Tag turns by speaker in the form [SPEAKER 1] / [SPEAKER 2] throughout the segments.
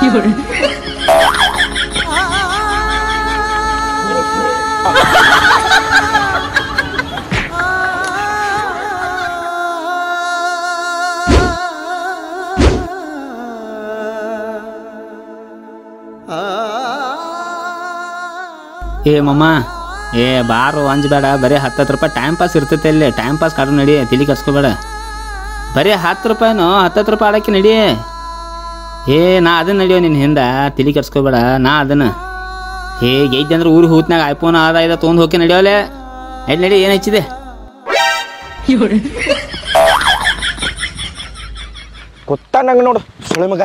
[SPEAKER 1] ಏ ಮಮ್ಮ ಏ ಬಾರು ಅಂಜಬೇಡ ಬರೀ ಹತ್ತತ್ತು ರೂಪಾಯಿ ಟೈಮ್ ಪಾಸ್ ಇರ್ತೈತೆ ಅಲ್ಲಿ ಟೈಮ್ ಪಾಸ್ ಕಾಡು ನಡಿ ತಲೆ ಕರ್ಸ್ಕೊಬೇಡ ಬರೀ ಹತ್ತು ರೂಪಾಯಿನೋ ಹತ್ತತ್ತು ರೂಪಾಯಿ ಆಡಕ್ಕೆ ನಡಿ ಏ ನಾ ಅದನ್ನ ನಡಿಯೋ ನಿನ್ನ ಹಿಂದೆ ತಲೆ ಕೆರ್ಸ್ಕೊಬೇಡ ನಾ ಅದನ್ನ ಹೇ ಗೈತೆ ಅಂದ್ರೆ ಊರಿಗೆ ಹೂತ್ನಾಗ ಐಫೋನ್ ಅದ ಇದ ತೊಗೊಂಡು ಹೋಗಿ ನಡಿಯೋಲೆ ಎಲ್ಲಿ ನಡಿ ಏನು ಹಚ್ಚಿದೆ
[SPEAKER 2] ಗೊತ್ತಾ ನಂಗೆ ನೋಡು ಸುಳಿ ಮಗ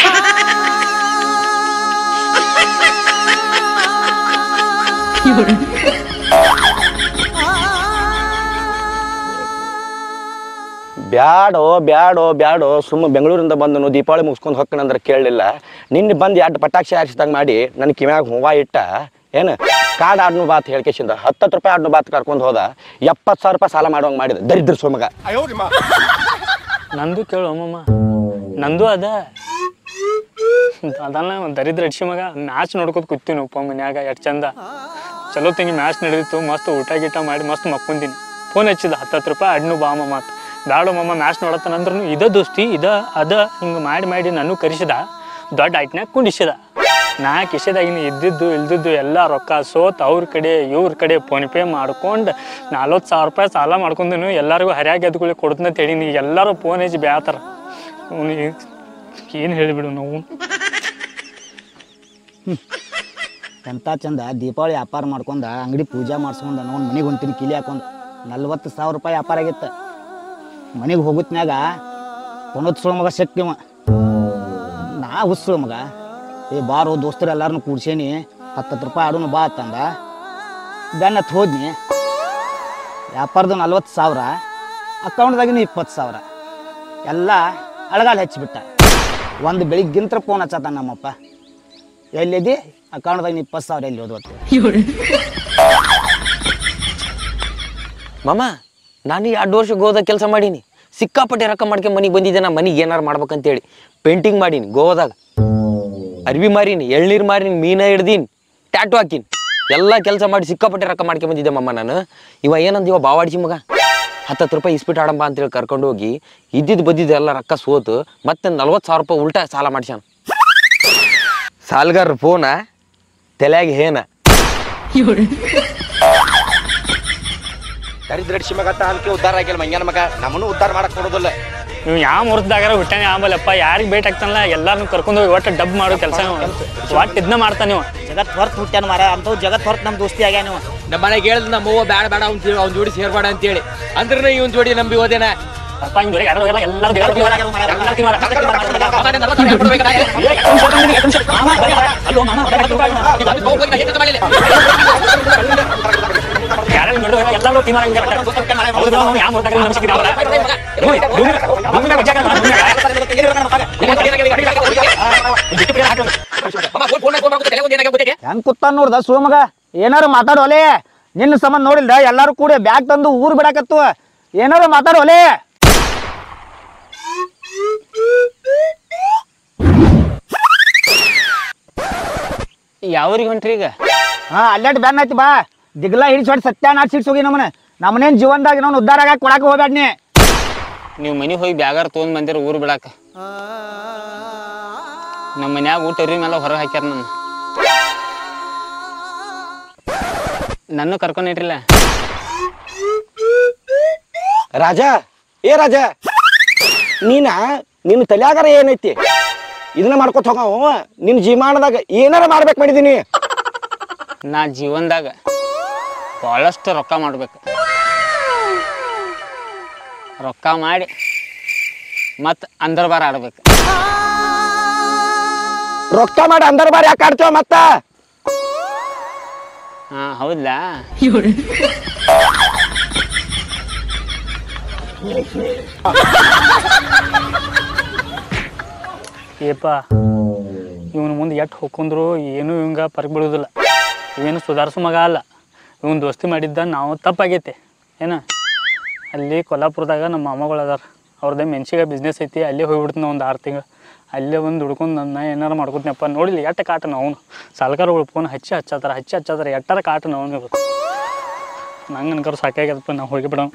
[SPEAKER 2] ಬ್ಯಾಡೋ ಬ್ಯಾಡೋ ಬ್ಯಾಡೋ ಸುಮ್ಮ ಬೆಂಗಳೂರಿಂದ ಬಂದನು ದೀಪಾವಳಿ ಮುಗಿಸ್ಕೊಂಡು ಹೊಕ್ಕಣಂದ್ರೆ ಕೇಳಲಿಲ್ಲ ನಿನ್ನೆ ಬಂದು ಎರಡು ಪಟಾಕ್ಷಿ ಹಾರಿಸಿದಂಗೆ ಮಾಡಿ ನನ್ನ ಕಿವ್ಯಾಗ ಹೂವ ಇಟ್ಟ ಏನು ಕಾಡ್ ಆಡ್ನು ಬಾತ್ ಹೇಳ್ಕೇಶಿಂದ ಹತ್ತತ್ತು ರೂಪಾಯಿ ಆಡ್ನು ಬಾತ್ ಕರ್ಕೊಂಡು ಹೋದ ಎಪ್ಪತ್ತು ಸಾವಿರ ರೂಪಾಯಿ ಸಾಲ ಮಾಡೋಂಗೆ ಮಾಡಿದ ದರಿದ್ರ ಸುಮಗ
[SPEAKER 3] ನಂದು ಕೇಳು ಅಮ್ಮಮ್ಮ ನಂದು ಅದ ಅದನ್ನ ಒಂದ್ ದರಿದ್ರ ಅಡ್ಸಿ ಮಗ ಮ್ಯಾಚ್ ನೋಡ್ಕೊತ ಕೂತೀನಿ ಉಪ್ಪ ಮನ್ಯಾಗ ಎಷ್ಟು ಚಂದ ಚಲೋ ತಂಗಿ ಮ್ಯಾಚ್ ನಡೆದಿತ್ತು ಮಸ್ತ್ ಊಟ ಗೀಟ ಮಾಡಿ ಮಸ್ತ್ ಮಕ್ಕೊಂದಿನಿ ಫೋನ್ ಹಚ್ಚಿದ ಹತ್ತತ್ತು ರೂಪಾಯಿ ಅಡ್ನು ಬಾ ಅಮ್ಮ ಮಾತು ಬ್ಯಾಡೋ ಮಮ್ಮ ಮ್ಯಾಚ್ ನೋಡತ್ತನಂದ್ರೂ ಇದ ದೋಸ್ತಿ ಇದ ಅದ ಹಿಂಗೆ ಮಾಡಿ ಮಾಡಿ ನಾನು ಕರೆಸಿದ ದೊಡ್ಡ ಐಟ್ನ್ಯಾಗ ಕುಂಡಿಸಿದ ನಾ ಕಿಶೆದಾಗಿನ ಇದ್ದಿದ್ದು ಇಲ್ದಿದ್ದು ಎಲ್ಲ ರೊಕ್ಕ ಸೋತ್ ಅವ್ರ ಕಡೆ ಇವ್ರ ಕಡೆ ಫೋನ್ ಪೇ ಮಾಡ್ಕೊಂಡು ನಲ್ವತ್ತು ಸಾವಿರ ರೂಪಾಯಿ ಸಾಲ ಮಾಡ್ಕೊಂಡನು ಎಲ್ಲರಿಗೂ ಹರ್ಯಾಗಿ ಎದ್ಕೊಳ್ಳಿ ಕೊಡ್ತಂತ ಹೇಳೀನಿ ಈಗ ಎಲ್ಲರೂ ಫೋನ್ ಹಚ್ಚಿ ಬ್ಯಾತಾರ ಅವ್ನಿಗೆ ಏನು ಹೇಳಿಬಿಡು ನಾವು
[SPEAKER 4] ಎಂಥ ಚಂದ ದೀಪಾವಳಿ ವ್ಯಾಪಾರ ಮಾಡ್ಕೊಂಡ ಅಂಗಡಿ ಪೂಜೆ ಮಾಡ್ಸ್ಕೊಂಡ ನೋಡಿ ಮನೆಗೆ ಹೊಂತೀನಿ ಕಿಲಿ ಹಾಕೊಂಡು ನಲ್ವತ್ತು ಸಾವಿರ ರೂಪಾಯಿ ವ್ಯಾಪಾರ ಆಗಿತ್ತು ಮನೆಗೆ ಹೋಗುತ್ನ್ಯಾಗ ಪುನೋತ್ಸವ ಮಗ ಶಕ್ತಿವ ನಾ ಹುಸ್ಸು ಮಗ ಏ ಬಾರೋ ದೋಸ್ತರು ಎಲ್ಲಾರನ್ನು ಕೂಡ್ಸೇನಿ ಹತ್ತತ್ತು ರೂಪಾಯಿ ಆಡೋನು ಬಾ ಅಂತಂದ ಬೆನ್ನತ್ತು ಹೋದ್ನಿ ವ್ಯಾಪಾರದ ನಲ್ವತ್ತು ಸಾವಿರ ಅಕೌಂಟ್ದಾಗಿನ ಇಪ್ಪತ್ತು ಸಾವಿರ ಎಲ್ಲ ಅಳಗಾಲ ಹಚ್ಚಿಬಿಟ್ಟ ಒಂದು ಬೆಳಿಗ್ಗಿಂತ ಫೋನ್ ಹಚ್ಚತ್ತ ನಮ್ಮಪ್ಪ ಎಲ್ಲಿದಿ ಅಕೌಂಟ್ದಾಗ ಇಪ್ಪತ್ತು ಸಾವಿರ ಎಲ್ಲಿ ಹೋದ್ವತ್ತು
[SPEAKER 2] ಮಾಮ ನಾನು ಎರಡು ವರ್ಷ ಗೋದಾಗ ಕೆಲಸ ಮಾಡೀನಿ ಸಿಕ್ಕಾಪಟ್ಟೆ ರೊಕ್ಕ ಮಾಡ್ಕೊಂಡು ಮನೆಗೆ ಬಂದಿದ್ದೆ ನಾ ಮನೆಗೆ ಏನಾರು ಮಾಡ್ಬೇಕಂತೇಳಿ ಪೇಂಟಿಂಗ್ ಮಾಡೀನಿ ಗೋವಾದಾಗ ಅರ್ವಿ ಮಾರೀನಿ ಎಳ್ನೀರು ಮಾರೀನಿ ಮೀನ ಹಿಡ್ದೀನಿ ಟ್ಯಾಟು ಹಾಕೀನಿ ಎಲ್ಲ ಕೆಲಸ ಮಾಡಿ ಸಿಕ್ಕಾಪಟ್ಟೆ ರೊಕ್ಕ ಮಾಡ್ಕೊಂಡ್ ಬಂದಿದ್ದೆ ಮಮ್ಮ ನಾನು ಇವ ಏನಂದ ಇವ ಬಾವಾಡ್ಸಿ ಮಗ ಹತ್ತತ್ತು ರೂಪಾಯಿ ಇಸ್ಪಿಟ್ ಆಡಂಬ ಅಂತೇಳಿ ಕರ್ಕೊಂಡು ಹೋಗಿ ಇದ್ದಿದ್ದು ಬದ್ದಿದ್ದು ಎಲ್ಲ ರೊಕ್ಕ ಸೋತು ಮತ್ತೆ ನಲ್ವತ್ತು ಸಾವಿರ ರೂಪಾಯಿ ಉಲ್ಟಾ ಸಾಲ ಮಾಡ್ಸ್ಯಾನ ಸಾಲ್ಗಾರ ಫೋನ ತಲೆಯಾಗ ಹೇನ ದರಿದ್ರಡ್ಸಿ ಮಗ ಅನ್ಕೆ ಉದ್ಧಾರ ಆಗಿಲ್ಲ ಮಂಗ್ಯಾನ ಮಗ ನಮ್ಮನ್ನು ಉದ್ಧಾರ ಮಾಡಕ್ ಕೊಡೋದಿಲ್ಲ
[SPEAKER 3] ನೀವು ಯಾವ ಮುಹೂರ್ತದಾಗಾರ ಹುಟ್ಟಾನೆ ಆಂಬಲ್ಲಪ್ಪ ಯಾರಿಗೆ ಭೇಟಿ ಆಗ್ತಾನಲ್ಲ ಎಲ್ಲಾರನ್ನು ಕರ್ಕೊಂಡು ಹೋಗಿ ಒಟ್ಟು ಡಬ್ ಮಾಡೋ ಕೆಲಸ ಒಟ್ಟು ಇದನ್ನ ಮಾಡ್ತಾನೆ ನೀವು
[SPEAKER 4] ಜಗತ್ ಹೊರತು ಹುಟ್ಟ್ಯಾನ ಮಾರ ಅಂಥವು ಜಗತ್ ಹೊರತು ನಮ್ಮ ದೋಸ್ತಿ ಆಗ್ಯಾನ ನೀವು
[SPEAKER 5] ನಮ್ಮ ಮನೆಗೆ ಹೇಳ್ದ ನಮ್ಮ ಅವ್ವ ಬೇಡ ಬೇಡ ಅವ್ನ ಅವ್ನ ಜೋಡಿ ಸೇರ್ಬೇಡ ಅಂತೇಳಿ ಅಂದ್ರೆ ಇವನ್ ಜೋಡಿ ನಂಬಿ ಹೋದೇನ
[SPEAKER 3] ಅಪ್ಪ ಹಿಂಗ್ ಬರೀ ಯಾರೋ ಎಲ್ಲ- ಎಲ್ಲರೂ ದೇವ್ರ ದೇವ್ರ ಯಾರೋ ಮಾರ, ಎಲ್ಲರೂ ದೇವ್ರ ಮಾರ. ಅಲ್ಲೋ ಮಾಮ, ಯಾರ್ಯಾರು ನೋಡಿದ್ರು ಎಲ್ಲರೂ ತೀರ್ಮಾನ ಹಿಂಗೆ ಮಾಡ್ತಾರೆ. ಹೌದು, ನಾವು ಯಾವ ಮುಹೂರ್ತಕ್ಕೆ ನಂಬಿಸಿದ್ದೀವಿ ಅವರ? ಓಯ್, ಭೂಮಿ- ಭೂಮಿನ ಗಜ್ಜೆ ಹಾಕಲ್ಲ, ಭೂಮಿನ. ಬಿಟ್ಟು ಬಿಟ್ಟು ಹಾಕೋದು.
[SPEAKER 4] ಹೆಂಗ್ ಕುತ್ತಾನ ನೋಡ್ದ ಮಗ ಏನಾರು ಮಾತಾಡೋಲೆ ನಿನ್ನ ಸಂಬಂಧ ನೋಡಿಲ್ದ ಎಲ್ಲಾರು ಕೂಡ ಬ್ಯಾಗ್ ತಂದು ಊರ್ ಬಿಡಾಕತ್ತು ಏನಾರು ಮಾತಾಡೋಲೆ
[SPEAKER 3] ಯಾವ್ರಿಗೆ ಹೊಂಟ್ರಿ ಈಗ
[SPEAKER 4] ಹಾ ಅಲ್ಲಾಟ್ ಬ್ಯಾನ್ ಐತಿ ಬಾ ದಿಗ್ಲ ಹಿಡಿಸ್ ಹೊಡ್ ಸತ್ಯಾನಾಶ ಸಿಡ್ಸ್ ಹೋಗಿ ನಮ್ಮನೆ ನಮ್ಮನೇನ್ ಜೀವನದಾಗ ನಾವು ಉದ್ಧಾರ ಆಗಾಕ ಕೊಡಾಕ ಹೋಗ್ಬೇಡ ನೀ
[SPEAKER 3] ನೀವು ಮನೆಗೆ ಹೋಗಿ ಬ್ಯಾಗಾರ ತೊಗೊಂಡ್ ಬಂದಿರ ಊರು ಬಿಡಾಕ ನಮ್ಮ ಮನ್ಯಾಗ ಊಟ ಅರಿವಿ ಮೇಲೆ ಹೊರಗೆ ಹಾಕ್ಯಾರ ನನ್ನ ನನ್ನ ಕರ್ಕೊಂಡು ಇಟ್ರಿಲ್ಲ
[SPEAKER 2] ರಾಜ ಏ ರಾಜ ನೀನ ನಿನ್ನ ತಲ್ಯಾಗಾರ ಏನೈತಿ ಇದನ್ನ ಮಾಡ್ಕೊತ ಹೋಗವ ನಿನ್ನ ಜೀವಮಾನದಾಗ ಏನಾರ ಮಾಡ್ಬೇಕು ಮಾಡಿದೀನಿ
[SPEAKER 3] ನಾ ಜೀವನದಾಗ ಭಾಳಷ್ಟು ರೊಕ್ಕ ಮಾಡ್ಬೇಕು ರೊಕ್ಕ ಮಾಡಿ ಮತ್ತು ಅಂದರ್ಬಾರ್ ಆಡ್ಬೇಕು
[SPEAKER 2] ರೊಕ್ಕ ಮಾಡಿ ಅಂದರ್ ಬಾರಿ ಯಾಕೆ ಆಡ್ತೇವ ಮತ್ತ
[SPEAKER 3] ಹಾಂ ಹೌದಾ ಏಪ ಇವನು ಮುಂದೆ ಎಟ್ಟು ಹೋಗ್ಕೊಂಡ್ರು ಏನೂ ಇವಂಗ ಪರಕ್ ಬೀಳೋದಿಲ್ಲ ಇವೇನು ಸುಧಾರಿಸೋ ಮಗ ಅಲ್ಲ ಇವನ್ ದೋಸ್ತಿ ಮಾಡಿದ್ದ ನಾವು ತಪ್ಪಾಗೈತೆ ಏನ ಅಲ್ಲಿ ಕೊಲ್ಲಾಪುರದಾಗ ನಮ್ಮ ಮಾಮಗಳು ಅದಾರ ಅವ್ರದ್ದು ಮೆಣಸಿಗೆ ಬಿಸ್ನೆಸ್ ಐತಿ ಅಲ್ಲೇ ಹೋಗ್ಬಿಡ್ತೀನಿ ಒಂದು ಆರು ತಿಂಗಳು ಅಲ್ಲೇ ಒಂದು ಹುಡ್ಕೊಂಡು ನನ್ನ ಏನಾರು ಮಾಡ್ಕೊತೀನಪ್ಪ ನೋಡಿಲ್ಲ ಎಟ್ಟ ಕಾಟನ ಅವನು ಸಾಲ್ಕಾರಗಳು ಫೋನ್ ಹಚ್ಚಿ ಹಚ್ಚತ್ತಾರ ಹಚ್ಚಿ ಹಚ್ಚತ್ತಾರ ಎಟ್ಟಾರ ಕಾಟನ ಅವನು ನಂಗೆ ಅನ್ಕರ್ ಸಾಕಾಗ್ಯದಪ್ಪ ನಾವು ಹೋಗಿ ಬಿಡೋಣ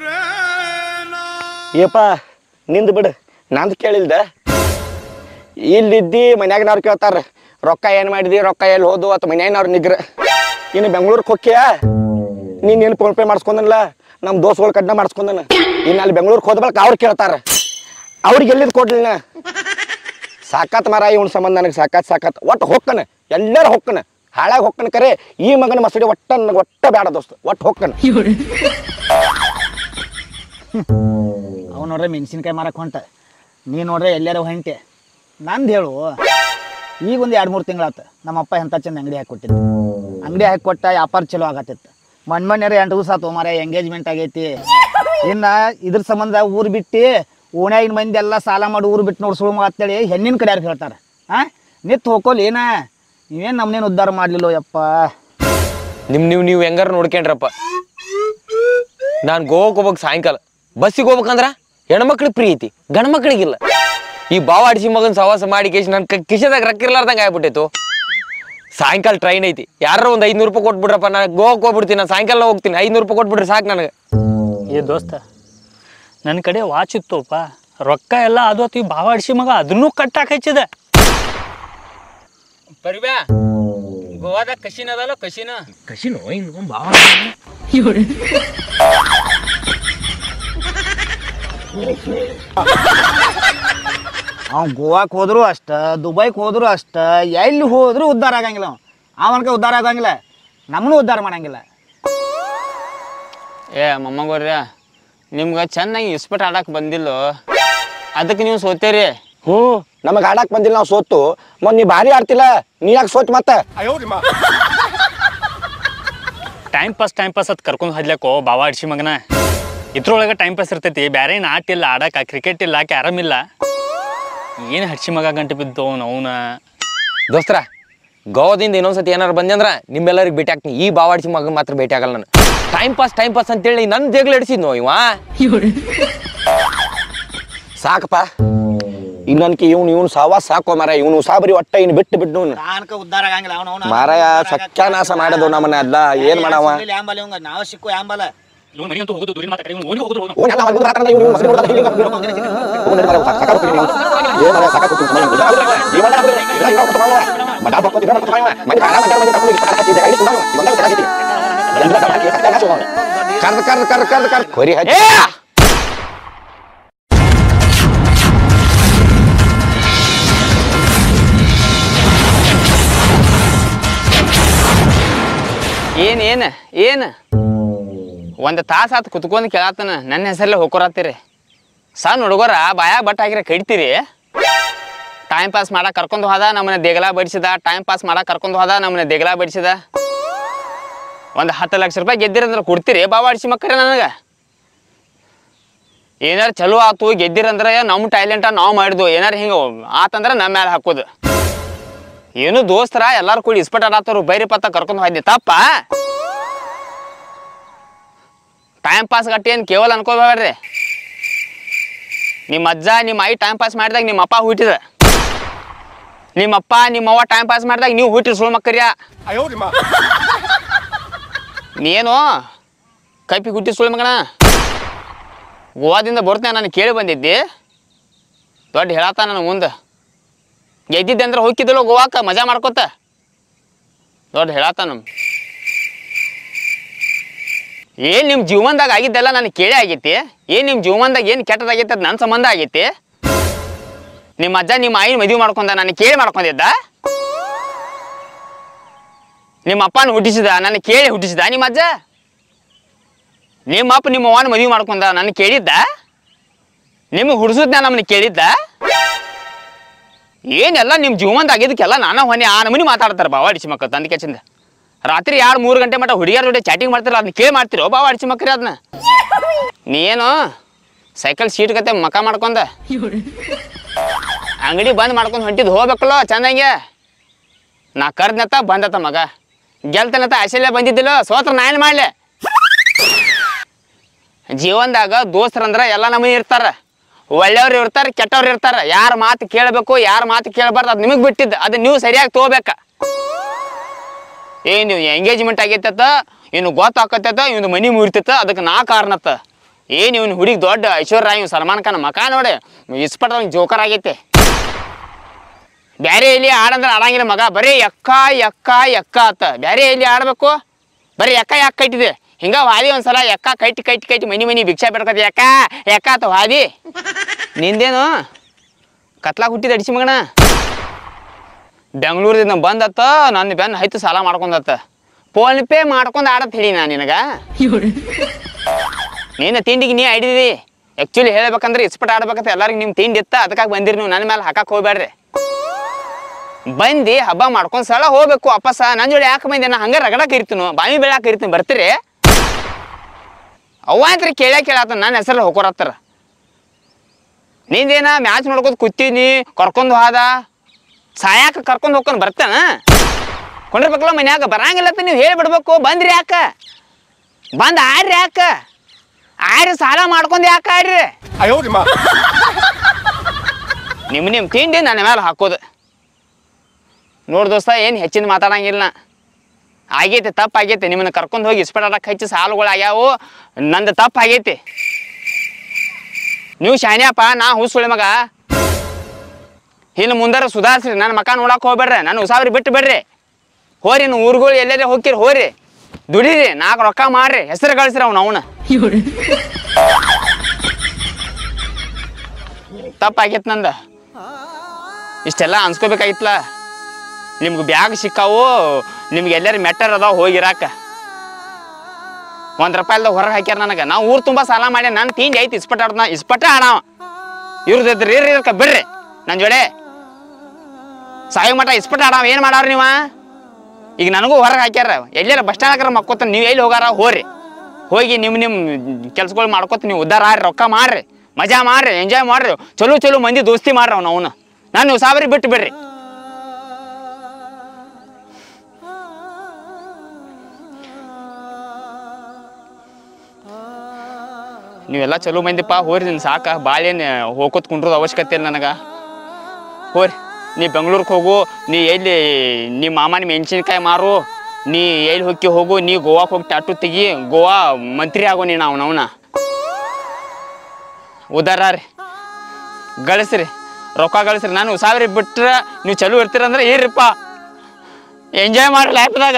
[SPEAKER 6] ಏಪ ನಿಂದು ಬಿಡು ನಂದು ಕೇಳಿಲ್ದ ಇಲ್ಲಿದ್ದಿ ಮನ್ಯಾಗನವ್ರು ಕೇಳ್ತಾರ ರೊಕ್ಕ ಏನು ಮಾಡಿದಿ ರೊಕ್ಕ ಎಲ್ಲಿ ಹೋದು ಅಥವಾ ಮನ್ಯಾಗಿನವ್ರು ನಿಗ್ರ ಇನ್ನು ಬೆಂಗ್ಳೂರಿಗೆ ಹೋಗ್ಯಾ ನೀನು ಏನು ಫೋನ್ ಪೇ ಮಾಡಿಸ್ಕೊಂಡಲ್ಲ ನಮ್ಮ ದೋಸ್ತುಗಳು ಕಡ್ನ ಮಾಡಿಸ್ಕೊಂಡನ ಇನ್ನು ಅಲ್ಲಿ ಬೆಂಗ್ಳೂರಿಗೆ ಹೋದ ಬಳಿಕ ಅವ್ರು ಕೇಳ್ತಾರ ಅವ್ರಿಗೆ ಎಲ್ಲಿದ್ ಕೊಡ್ಲಿಲ್ಲ ಸಾಕಾತ್ ಮರ ಇವನ್ ಸಂಬಂಧ ನನಗೆ ಸಾಕಾತ್ ಸಾಕಾತ್ ಒಟ್ಟು ಹೊಕ್ಕನ ಎಲ್ಲರೂ ಹೊಕ್ಕನ ಹಾಳಾಗಿ ಹೊಕ್ಕನ ಕರೆ ಈ ಮಗನ ಮಸಡಿ ಒಟ್ಟ ನನಗೆ ಒಟ್ಟ ಬೇಡ ದೋಸ್ತ ಒಟ್ಟು ಹೊಕ್ಕನ
[SPEAKER 4] ಅವ್ ನೋಡ್ರೆ ಮೆಣಸಿನ್ಕಾಯಿ ಮಾರಕ್ಕೆ ಹೊಂಟ ನೀ ನೋಡ್ರೆ ಎಲ್ಲಾರ ಹೊಂಟೆ ನಂದು ಹೇಳು ಈಗ ಒಂದು ಎರಡು ಮೂರು ತಿಂಗಳಾತು ನಮ್ಮಪ್ಪ ಎಂಥ ಚಂದ ಅಂಗಡಿ ಹಾಕಿ ಕೊಟ್ಟಿದ್ದು ಅಂಗಡಿ ಹಾಕಿ ಕೊಟ್ಟ ವ್ಯಾಪಾರ ಚಲೋ ಆಗತ್ತಿತ್ತು ಮನ್ ಮನ್ಯಾರ ಎಂಟು ದಿವಸ ಆತು ಮಾರ ಎಂಗೇಜ್ಮೆಂಟ್ ಆಗೈತಿ ಇನ್ನು ಇದ್ರ ಸಂಬಂಧ ಊರು ಬಿಟ್ಟು ಓಣ್ಯಾಗಿನ ಮಂದಿ ಎಲ್ಲ ಸಾಲ ಮಾಡಿ ಊರು ಬಿಟ್ಟು ನೋಡ್ಸೋಳು ಅಂತೇಳಿ ಹೆಣ್ಣಿನ ಕಡೆ ಯಾರು ಹೇಳ್ತಾರೆ ಹಾಂ ನಿತ್ ಹೋಗೋಲ್ ಏನ ನೀವೇನು ನಮ್ಮನೇನು ಉದ್ಧಾರ ಮಾಡಲಿಲ್ಲ ಯಪ್ಪ
[SPEAKER 2] ನಿಮ್ ನೀವು ನೀವು ಹೆಂಗಾರ ನೋಡ್ಕೊಂಡ್ರಪ್ಪ ನಾನು ಗೋವಾಕ್ ಹೋಗ್ಬೇಕು ಸಾಯಂಕಾಲ ಬಸ್ಸಿಗೆ ಹೋಗ್ಬೇಕಂದ್ರ ಹೆಣ್ಮಕ್ಳಿಗೆ ಪ್ರೀ ಐತಿ ಗಂಡ ಮಕ್ಳಿಗಿಲ್ಲ ಈ ಬಾವ ಅಡಿಸಿ ಮಗನ್ ಸವಾಸ ಮಾಡಿ ಕೇಶ್ ನನ್ನ ಕಿಶದಾಗ ರೊಕ್ಕ ಇರ್ಲಾರ್ದಂಗೆ ಆಗ್ಬಿಟ್ಟೈತು ಸಾಯಂಕಾಲ ಟ್ರೈನ್ ಐತಿ ಯಾರೋ ಒಂದು ಐದ್ನೂರು ರೂಪಾಯಿ ಕೊಟ್ಬಿಡ್ರಪ್ಪ ನಾನು ಗೋವಾಕ್ ಹೋಗ್ಬಿಡ್ತೀನಿ ನಾನು ಸಾಯಂಕಾಲ ಹೋಗ್ತೀನಿ ಐದ್ನೂರು ರೂಪಾಯಿ ಕೊಟ್ಬಿಡ್ರಿ ಸಾಕು ನನಗೆ
[SPEAKER 3] ಏ ದೋಸ್ತ ನನ್ನ ಕಡೆ ವಾಚ್ ಇತ್ತುಪ್ಪ ರೊಕ್ಕ ಎಲ್ಲ ಅದು ಆತು, ಈ ಭಾವ ಅಡ್ಸಿ ಮಗ ಅದನ್ನೂ ಕಟ್ಟಾಕ ಹಚ್ಚಿದ
[SPEAKER 5] ಪರಿವ್ಯಾ ಗೋವಾದಾಗ ಕಸಿನ ಅದಲ್ಲ ಕಸಿನ ಕಸಿನೋ ಇನ್ನು ಭಾವ
[SPEAKER 4] ಅವ್ನು ಗೋವಾಕ್ಕೆ ಹೋದ್ರು ಅಷ್ಟ ದುಬೈಗೆ ಹೋದ್ರು ಅಷ್ಟ ಎಲ್ಲಿ ಹೋದ್ರು ಉದ್ಧಾರ ಆಗಂಗಿಲ್ಲ ಅವ ಅವನ್ಕ ಉದ್ಧಾರ ಆಗಂಗಿಲ್ಲ ನಮ್ಮನ್ನು ಉದ್ಧಾರ ಮಾಡಂಗಿಲ್ಲ
[SPEAKER 1] ಏ ಮೊಮ್ಮಗೋರ್ಯ ನಿಮ್ಗೆ ಚೆನ್ನಾಗಿ ಇಸ್ಪಟ್ ಆಡಕ್ಕೆ ಬಂದಿಲ್ಲ ಅದಕ್ಕೆ ನೀವು ಸೋತೇರಿ
[SPEAKER 6] ಹ್ಞೂ ನಮಗೆ ಆಡಕ್ ಬಂದಿಲ್ಲ ನಾವು ಸೋತು ಮೊನ್ನೆ ನೀ ಭಾರಿ ಆಡ್ತಿಲ್ಲ ನೀ ಯಾಕೆ ಸೋತ್ ಮತ್ತೆ
[SPEAKER 3] ಟೈಮ್ ಪಾಸ್ ಟೈಮ್ ಪಾಸ್ ಅದು ಕರ್ಕೊಂಡು ಹೋದ್ಲಕ್ಕೋ ಬಾವ ಅಡ್ಸಿ ಮಗನ ಇದ್ರೊಳಗೆ ಟೈಮ್ ಪಾಸ್ ಇರ್ತೈತಿ ಬೇರೆ ಏನು ಆಟ ಇಲ್ಲ ಆಡಕ್ಕೆ ಕ್ರಿಕೆಟ್ ಇಲ್ಲ ಕ್ಯಾರಮ್ ಇಲ್ಲ ಏನು ಹಡ್ಸಿ ಮಗ ಗಂಟೆ ಬಿದ್ದು ಅವನ
[SPEAKER 2] ದೋಸ್ತರ ಗೋವಾದಿಂದ ಇನ್ನೊಂದ್ಸತಿ ಏನಾರು ಬಂದೆ ಅಂದ್ರ ನಿಮ್ಮೆಲ್ಲರಿಗೆ ಭೇಟಿ ಆಗ್ತೀನಿ ಈ ಬಾವಾಡ್ಸಿ ಮಗ ಮಾತ್ರ ಭೇಟಿ ಆಗಲ್ಲ ನಾನು ಟೈಮ್ ಪಾಸ್ ಟೈಮ್ ಪಾಸ್ ಅಂತೇಳಿ ನನ್ನ ದೇಗ್ಲು ಹಿಡಿಸಿದ್ನೋ ಇವ
[SPEAKER 6] ಸಾಕಪ್ಪ ಇನ್ನೊಂದ್ಕಿ ಇವ್ನು ಇವ್ನು ಸಾವಾಸ ಸಾಕೋ ಮಾರ ಇವನು ಸಾಬರಿ ಒಟ್ಟ ಇನ್ನು ಬಿಟ್ಟು ಬಿಟ್ಟು
[SPEAKER 4] ಕಾರಣಕ್ಕ ಉದ್ಧಾರ ಆಗಂಗಿಲ್ಲ ಅವನು
[SPEAKER 6] ಮಾರಾಯ ಸತ್ಯಾನಾಶ ಮಾಡೋದು ನಮ್ಮನ್ನ ಅಲ್ಲ ಏನ್ ಮಾಡವ
[SPEAKER 4] ನಾವು ಸಿಕ್ಕು ಯಾಂಬಲ
[SPEAKER 6] ಅವ್ನೆಲ್ಲ ಅವ್ನ್ ಗುದ್ರ ಹಾಕಂದ ಇವ್ನು ಮಸ್ರಿ ಬಿಡ್ತಾನೆ, ಹೀಗೆ ಬಿಡ್ತಾನೆ. ಅವ್ನು ಏನ್ ಮಾರಾಯ ಸಾಕಾಗ್ಬಿಟ್ಟಿದೆ ಇವ್ನು. ಏನ್ ಮಾರಾಯ ಸಾಕಾಗ್ಬಿಟ್ಟಿದೆ ಸುಮ್ಮನೆ ಇವ್ನು. ಜೀವನ ಆಗ್ಬಿಟ್ಟಿದೆ. ಇದನ್ನ ಇವಾಗ ಕೊಟ್ಟು ಹೋಗುವ. ಮಠ ಹಾಕ್ಬಿಟ್ಟು ಇದನ್ನ ಕೊಟ್ಟು ಹೋಗುವ. ಮಂದಿ ಕಾಲ ಮಂದಿ ಮಂದಿ ತಗೊಂಡು ಇಷ್ಟು ಹಾಕಿದ್ದೆ, ಐದು ಸುಮ್ಮನೆ ಇವಂದ ಇಷ್ಟು ಹಾಕಿದ್ದೆ. ಎಲ್ಲ ಹಾಕಿ ಸತ್ಯಾನಾಶ ಹೋಗೋನು. ಕರ್ದ್ ಕರ್ದ್ ಕರ್ದ್ ಕರ್ದ್ ಕರ್ದ್ ಕೊರಿ ಹಚ್ಚಿ
[SPEAKER 1] ಏನು ಏನು ಏನು ಒಂದು ತಾಸು ಆತು ಕುತ್ಕೊಂಡು ಕೇಳತ್ತನ ನನ್ನ ಹೆಸರಲ್ಲೇ ಹೋಗೋರತ್ತೀರಿ ಸಣ್ಣ ಹುಡುಗರ ಬಾಯಾಗ ಬಟ್ ಹಾಕಿರ ಕಡಿತೀರಿ ಟೈಮ್ ಪಾಸ್ ಮಾಡಕ್ಕೆ ಕರ್ಕೊಂಡು ಹೋದ ನಮ್ಮನ್ನ ದೇಗಲ ಬಡಿಸಿದ ಟೈಮ್ ಪಾಸ್ ಮಾಡಕ್ಕೆ ಕರ್ಕೊಂಡು ಹೋದ ನಮ್ಮನ್ನ ದೇಗಲ ಬಡಿಸಿದ ಒಂದು ಹತ್ತು ಲಕ್ಷ ರೂಪಾಯಿ ಗೆದ್ದಿರಂದ್ರೆ ಕೊಡ್ತೀರಿ ಬಾವ ಅಡಿಸಿ ಮಕ್ಕರೆ ನನಗೆ ಏನಾರು ಚಲೋ ಆತು ಗೆದ್ದಿರಂದ್ರೆ ನಮ್ಮ ಟ್ಯಾಲೆಂಟ ನಾವು ಮಾಡಿದ್ವು ಏನಾರು ಹಿಂಗೆ ಆತಂದ್ರೆ ನಮ್ಮ ಮೇಲೆ ಹಾಕೋದು ಏನು ದೋಸ್ತರ ಎಲ್ಲಾರು ಕೂಡಿ ಇಸ್ಪಟ್ ಆಡತ್ತಾರು ಬೈರಿ ಪತ್ತ ಕರ್ಕೊಂಡು ಹೋಯ್ದೆ ತಪ್ಪ ಟೈಮ್ ಪಾಸ್ ಗಟ್ಟಿ ಏನು ಕೇವಲ ಅನ್ಕೋಬೇಡ್ರಿ ನಿಮ್ಮ ಅಜ್ಜ ನಿಮ್ಮ ಆಯಿ ಟೈಮ್ ಪಾಸ್ ಮಾಡಿದಾಗ ನಿಮ್ಮ ಅಪ್ಪ ಹುಟ್ಟಿದ ನಿಮ್ಮಪ್ಪ ನಿಮ್ಮವ್ವ ಟೈಮ್ ಪಾಸ್ ಮಾಡಿದಾಗ ನೀವು ಹುಟ್ಟಿರಿ ಸುಳ್ಳು ಮಕ್ಕರ್ಯ ನೀನು ಕೈಪಿ ಹುಟ್ಟಿ ಸುಳ್ಳು ಮಗನ ಗೋವಾದಿಂದ ಬರ್ತೇನೆ ನಾನು ಕೇಳಿ ಬಂದಿದ್ದಿ ದೊಡ್ಡ ಹೇಳತ್ತ ನನ್ನ ಮುಂದೆ ಗೆದ್ದಿದ್ದೆ ಅಂದ್ರೆ ಹೋಗಿದ್ದಿಲ್ಲ ಗೋವಾಕ ಮಜಾ ಮಾಡ್ಕೊತ ದೊಡ್ಡ ಹೇಳತ್ತ ನಮ್ ಏನ್ ನಿಮ್ ಜೀವನದಾಗ ಆಗಿದ್ದೆಲ್ಲ ನನಗೆ ಕೇಳೇ ಆಗೈತಿ ಏನ್ ನಿಮ್ ಜೀವನದಾಗ ಏನ್ ಕೆಟ್ಟದಾಗೈತಿ ಅದು ನನ್ನ ಸಂಬಂಧ ಆಗೈತಿ ನಿಮ್ಮ ಅಜ್ಜ ನಿಮ್ಮ ಆಯಿನ ಮದುವೆ ಮಾಡ್ಕೊಂಡ ನಾನು ಕೇಳಿ ಮಾಡ್ಕೊಂಡಿದ್ದ ನಿಮ್ಮ ಅಪ್ಪನ ಹುಟ್ಟಿಸಿದ ನನ್ನ ಕೇಳಿ ಹುಟ್ಟಿಸಿದ ನಿಮ್ಮ ಅಜ್ಜ ನಿಮ್ಮ ಅಪ್ಪ ನಿಮ್ಮ ಅವ್ವನ ಮದುವೆ ಮಾಡ್ಕೊಂಡ ನನ್ನ ಕೇಳಿದ್ದ ನಿಮಗೆ ಹುಡ್ಸುದ್ ನಮ್ಮನ್ನ ಕೇಳಿದ್ದ ಏನೆಲ್ಲ ನಿಮ್ಮ ಜೀವನದಾಗ ಆಗಿದ್ದಕ್ಕೆಲ್ಲ ನಾನಾ ಹೊನೆ ಆ ನಮೂನಿ ಮಾತಾಡ್ತಾರೆ ಬಾವ ಅಡಿಸಿ ಮಕ್ಕಳು ತಂದೆ ಕೆಚಿಂದ ರಾತ್ರಿ ಎರಡು ಮೂರು ಗಂಟೆ ಮಟ್ಟ ಹುಡುಗಿಯರ ಜೊತೆ ಚಾಟಿಂಗ್ ಮಾಡ್ತಿರಲ್ಲ ಅದನ್ನ ಕೇಳಿ ಮಾಡ್ತಿರೋ ಬಾವ ಅಡಿಸಿ ಮಕ್ಕರಿ ಅದನ್ನ ನೀನು ಸೈಕಲ್ ಸೀಟ್ ಕತೆ ಮಕ ಮಾಡ್ಕೊಂಡ ಅಂಗಡಿ ಬಂದ್ ಮಾಡ್ಕೊಂಡು ಹೊಂಟಿದ್ ಹೋಗ್ಬೇಕಲ್ಲೋ ಚಂದಂಗೆ ನಾ ಕರ್ದ್ನತ್ತ ಬಂದತ್ತ ಮಗ ಗೆಲ್ತನತ್ತ ಆಸೆಲ್ಲೇ ಬಂದಿದ್ದಿಲ್ಲ ಸೋತ್ರ ನಾ ಏನು ಮಾಡ್ಲೆ ಜೀವನದಾಗ ದೋಸ್ತರಂದ್ರ ಎಲ್ಲ ನಮೂನಿ ಇರ್ತಾರ
[SPEAKER 2] ಒಳ್ಳೆಯವ್ರು ಇರ್ತಾರೆ ಕೆಟ್ಟವ್ರು ಇರ್ತಾರೆ ಯಾರ ಮಾತು ಕೇಳಬೇಕು ಯಾರ ಮಾತು ಕೇಳಬಾರ್ದು ಅದು ನಿಮಗೆ ಬಿಟ್ಟಿದ್ದು ಅದು ನೀವು ಸರಿಯಾಗಿ ತಗೋಬೇಕ ಏ ನೀವು ಎಂಗೇಜ್ಮೆಂಟ್ ಆಗೈತತ್ತ ಇನ್ನು ಗೊತ್ತಾಕತ್ತೈತ ಇವ್ನು ಮನಿ ಮುರಿತೈತ ಅದಕ್ಕೆ ನಾ ಕಾರಣತ್ತ ಏನು ಇವ್ನು ಹುಡುಗಿ ದೊಡ್ಡ ಐಶ್ವರ್ಯ ಇವ್ನು ಸಲ್ಮಾನ್ ಖಾನ್ ಮಕ ನೋಡಿ ಇಸ್ಪಟ್ ಜೋಕರ್ ಆಗೈತೆ ಬ್ಯಾರೆ ಎಲ್ಲಿ ಆಡಂದ್ರೆ ಆಡಂಗಿಲ್ಲ ಮಗ ಬರೀ ಎಕ್ಕ ಎಕ್ಕ ಎಕ್ಕ ಅತ್ತ ಬ್ಯಾರೆ ಎಲ್ಲಿ ಆಡ್ಬೇಕು ಬರೀ ಎಕ್ಕ ಯಾಕೆ ಕಟ್ಟಿದೆ ಹಿಂಗ ವಾದಿ ಒಂದ್ಸಲ ಎಕ್ಕ ಕಟ್ಟಿ ಕಟ್ಟಿ ಕಟ್ಟಿ ಮನಿ ಮನಿ ಭಿಕ್ಷಾ ಬೇಡ್ಕತಿ ಎಕ್ಕ ಎಕ್ಕ ಆತ ವಾದಿ ನಿಂದೇನು ಕತ್ಲಾಗ ಹುಟ್ಟಿದ ಅಡಿಸಿ ಮಗನ ಬೆಂಗಳೂರಿಂದ ಬಂದತ್ತ ನನ್ನ ಬೆನ್ನ ಹೈತು ಸಾಲ ಮಾಡ್ಕೊಂಡತ್ತ ಫೋನ್ ಪೇ ಮಾಡ್ಕೊಂಡು ಆಡತ್ ಹೇಳಿ ನಾ ನಿನಗ ನೀನು ತಿಂಡಿಗೆ ನೀ ಹಿಡಿದಿ ಆ್ಯಕ್ಚುಲಿ ಹೇಳ್ಬೇಕಂದ್ರೆ ಇಸ್ಪಟ್ ಆಡ್ಬೇಕಂತ ಎಲ್ಲರಿಗೂ ನಿಮ್ಮ ತಿಂಡಿ ಇತ್ತ ಅದಕ್ಕಾಗಿ ಬಂದಿರಿ ನೀವು ನನ್ನ ಮೇಲೆ ಹಾಕಕ್ಕೆ ಹೋಗ್ಬೇಡ್ರಿ ಬಂದು ಹಬ್ಬ ಮಾಡ್ಕೊಂಡು ಸಲ ಹೋಗ್ಬೇಕು ವಾಪಸ್ ನನ್ನ ಜೋಡಿ ಯಾಕೆ ಬಂದೆ ನಾ ಹಂಗೆ ರಗಡಕ್ಕೆ ಇರ್ತೀನು ಬಾವಿ ಬೆಳಕ್ಕೆ ಇರ್ತೀನಿ ಬರ್ತೀರಿ ಅವ್ವ ಅಂತ್ರಿ ಕೇಳ್ಯಾ ಕೇಳತ್ತ ನನ್ನ ಹೆಸರು ಹೋಗೋರತ್ತಾರ ನಿಂದೇನ ಮ್ಯಾಚ್ ನೋಡ್ಕೊತ ಕೂತೀನಿ ಕರ್ಕೊಂಡು ಹೋದ ಸಾಯಾಕ ಕರ್ಕೊಂಡು ಹೋಗ್ಕೊಂಡು ಬರ್ತಾನ ಕೊಂಡಿರ್ಬೇಕಲ್ಲ ಮನ್ಯಾಗ ಬರಂಗಿಲ್ಲ ಅಂತ ನೀವು ಹೇಳ್ಬಿಡ್ಬೇಕು ಬಂದ್ರಿ ಯಾಕ ಬಂದ್ ಆಡ್ರಿ ಯಾಕ ಆಡ್ರಿ ಸಾಲ ಮಾಡ್ಕೊಂಡು ಯಾಕೆ ಆಡ್ರಿ ನಿಮ್ಮ ನಿಮ್ಮ ತಿಂಡಿ ನನ್ನ ಮೇಲೆ ಹಾಕೋದು ನೋಡ್ ದೋಸ್ತ ಏನು ಹೆಚ್ಚಿನ ಮಾತಾಡಂಗಿಲ್ಲ ನಾ. ಆಗೈತೆ ತಪ್ಪು ಆಗೈತೆ ನಿಮ್ಮನ್ನ ಕರ್ಕೊಂಡು ಹೋಗಿ ಇಸ್ಪಟಾಡಕ್ಕೆ ಹಚ್ಚಿ ಸಾಲುಗಳು ಆಗ್ಯಾವು ನಂದು ತಪ್ಪು ಆಗೈತಿ ನೀವು ಶಾನ್ಯಪ್ಪ ನಾ ಹುಸುಳಿ ಮಗ ಇನ್ನು ಮುಂದಾರ ಸುಧಾರಿಸ್ರಿ ನನ್ನ ಮಕ ನೋಡಕ್ಕೆ ಹೋಗ್ಬೇಡ್ರಿ ನನ್ನ ಉಸಾವ್ರಿ ಬಿಟ್ಟು ಬಿಡ್ರಿ ಹೋರಿ ನೀವು ಊರುಗಳು ಎಲ್ಲೆಲ್ಲ ಹೋಗಿರಿ ಹೋರಿ ದುಡೀರಿ ನಾಲ್ಕು ರೊಕ್ಕ ಮಾಡ್ರಿ ಹೆಸರು ಗಳಿಸ್ರಿ ಅವ್ನು ಅವನ ತಪ್ಪಾಗೈತೆ ನಂದ ಇಷ್ಟೆಲ್ಲ ಅನ್ಸ್ಕೋಬೇಕಾಗಿತ್ಲ ನಿಮ್ಗೆ ಬ್ಯಾಗ್ ಸಿಕ್ಕಾವು ನಿಮ್ಗೆ ಎಲ್ಲರೂ ಮೆಟ್ಟರ್ ಅದಾವ ಹೋಗಿರಾಕ ಒಂದು ರೂಪಾಯಿಲ್ದ ಹೊರಗೆ ಹಾಕ್ಯಾರ ನನಗೆ ನಾವು ಊರು ತುಂಬ ಸಾಲ ಮಾಡಿ ನಾನು ತಿಂಡಿ ಐತಿ ಇಸ್ಪಟ್ ಆಡ್ದ ಇಸ್ಪಟ್ಟ ಆಡವ ಇವ್ರದ್ದು ಇರ್ರಿ ಇರ್ಕ ಬಿಡ್ರಿ ನನ್ನ ಜೋಡೆ ಸಾಯಿ ಮಠ ಇಸ್ಪಟ್ ಆಡವ ಏನು ಮಾಡಾರ ನೀವ ಈಗ ನನಗೂ ಹೊರಗೆ ಹಾಕ್ಯಾರ ಎಲ್ಲಾರ ಬಸ್ ಸ್ಟ್ಯಾಂಡ್ ಮಕ್ಕೋತ ನೀವು ಎಲ್ಲಿ ಹೋಗಾರ ಹೋರಿ ಹೋಗಿ ನಿಮ್ಮ ನಿಮ್ಮ ಕೆಲ್ಸಗಳು ಮಾಡ್ಕೊತ ನೀವು ಉದ್ದಾರ ಆಡ್ರಿ ರೊಕ್ಕ ಮಾಡ್ರಿ ಮಜಾ ಮಾಡ್ರಿ ಎಂಜಾಯ್ ಮಾಡ್ರಿ ಚಲೋ ಚಲೋ ಮಂದಿ ದೋಸ್ತಿ ಮಾಡ್ರಿ ಅವ್ನು ಅವನು ನಾನು ನೀವು ಸಾಬ್ರಿ ಬಿಟ್ಟು ಬಿಡ್ರಿ ನೀವೆಲ್ಲ ಚಲೋ ಮಂದಿಪ್ಪ ಹೋರಿ ನಿನ್ ಸಾಕ ಬಾಳೇನು ಹೋಗೋತ್ ಕುಂಡ್ರದ ಅವಶ್ಯಕತೆ ಇಲ್ಲ ನನಗೆ ಹೋರಿ ನೀ ಬೆಂಗ್ಳೂರಿಗೆ ಹೋಗು ನೀ ಎಲ್ಲಿ ನಿಮ್ಮ ಮಾಮನ ಮೆಣಸಿನ್ಕಾಯಿ ಮಾರು ನೀ ಎಲ್ಲಿ ಹೋಗಿ ಹೋಗು ನೀ ಗೋವಾಕ್ಕೆ ಹೋಗಿ ಟಾಟು ತೆಗಿ ಗೋವಾ ಮಂತ್ರಿ ಆಗೋ ನೀನು ಅವನವನ ಉದಾರ ರೀ ಗಳಿಸ್ರಿ ರೊಕ್ಕ ಗಳಿಸ್ರಿ ನಾನು ಸಾವಿರ ಬಿಟ್ರೆ ನೀವು ಚಲೋ ಇರ್ತೀರಂದ್ರೆ ಇರ್ರಿಪ್ಪ ಎಂಜಾಯ್ ಮಾಡ್ರಿ ಲೈಫ್ದಾಗ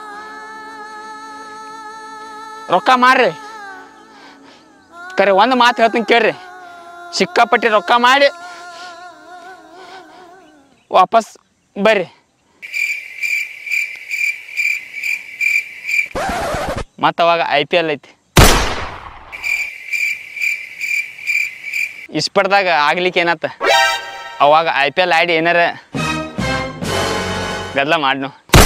[SPEAKER 2] ರೊಕ್ಕ ಮಾಡ್ರಿ ಕರೆ ಒಂದು ಮಾತು ಹೇಳ್ತೀನಿ ಕೇಳ್ರಿ ಸಿಕ್ಕಾಪಟ್ಟಿ ರೊಕ್ಕ ಮಾಡಿ ವಾಪಸ್ ಬರ್ರಿ ಮತ್ತು ಅವಾಗ ಐ ಪಿ ಎಲ್ ಐತಿ ಇಸ್ಪಟ್ದಾಗ ಆಗ್ಲಿಕ್ಕೆ ಏನತ್ತ ಅವಾಗ ಐ ಪಿ ಎಲ್ ಆಡಿ ಏನಾರ ಗದ್ಲ ಮಾಡ್ನು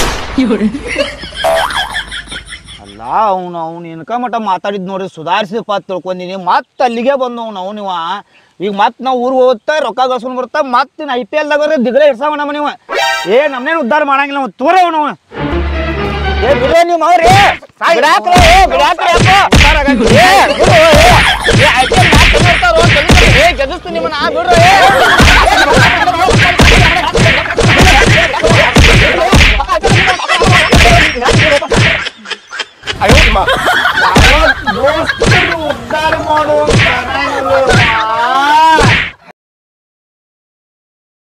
[SPEAKER 4] ಅಲ್ಲ ಅವ್ನು ಅವ್ನು ಇನ್ಕ ಮಟ ಮಾತಾಡಿದ್ ನೋಡಿ ಸುಧಾರಿಸಿದಪ್ಪ ಅಂತ ತಿಳ್ಕೊಂಡಿನಿ ಮತ್ತೆ ಅಲ್ಲಿಗೆ ಬಂದು ಅವ್ನು ಅವನಿವ ಈಗ ಮತ್ತೆ ನಾವು ಊರಿಗೆ ಹೋಗ್ತಾ ರೊಕ್ಕ ಗಳಿಸ್ಕೊಂಡು ಬರ್ತಾ ಮತ್ತೆ ಐ ಪಿ ಎಲ್ದಾಗ ದಿಗಳೆ ಇಡ್ಸಾವ ನಮ್ಮ ನೀವು ಏ ನಮ್ನೇನು ಉದ್ಧಾರ ಮಾಡಂಗಿಲ್ಲ ಅವ್ನು ತೋರ ಅವನು ಏ ಬಿಡೇ ನೀವು ಅವ್ರಿ ಬಿಡಾಕ್ರಿ ಏ ಬಿಡಾಕ್ರಿ ಅಪ್ಪ ಉದ್ಧಾರ ಆಗಂಗಿಲ್ಲ. ಏ, ಬಿಡು, ಏ. ಏ, IPL match ನೋಡ್ತಾರೋ, ಗೆಲ್ಲಿಸ್ತಾರೆ. ಏ, ಗೆಲ್ಲಿಸ್ತೀನಿ ನಿಮ್ಮನ್ನ, ಆ, ಬಿಡ್ರಿ, ಏ. ಉದ್ಧಾರ ಮಾಡುವಂತ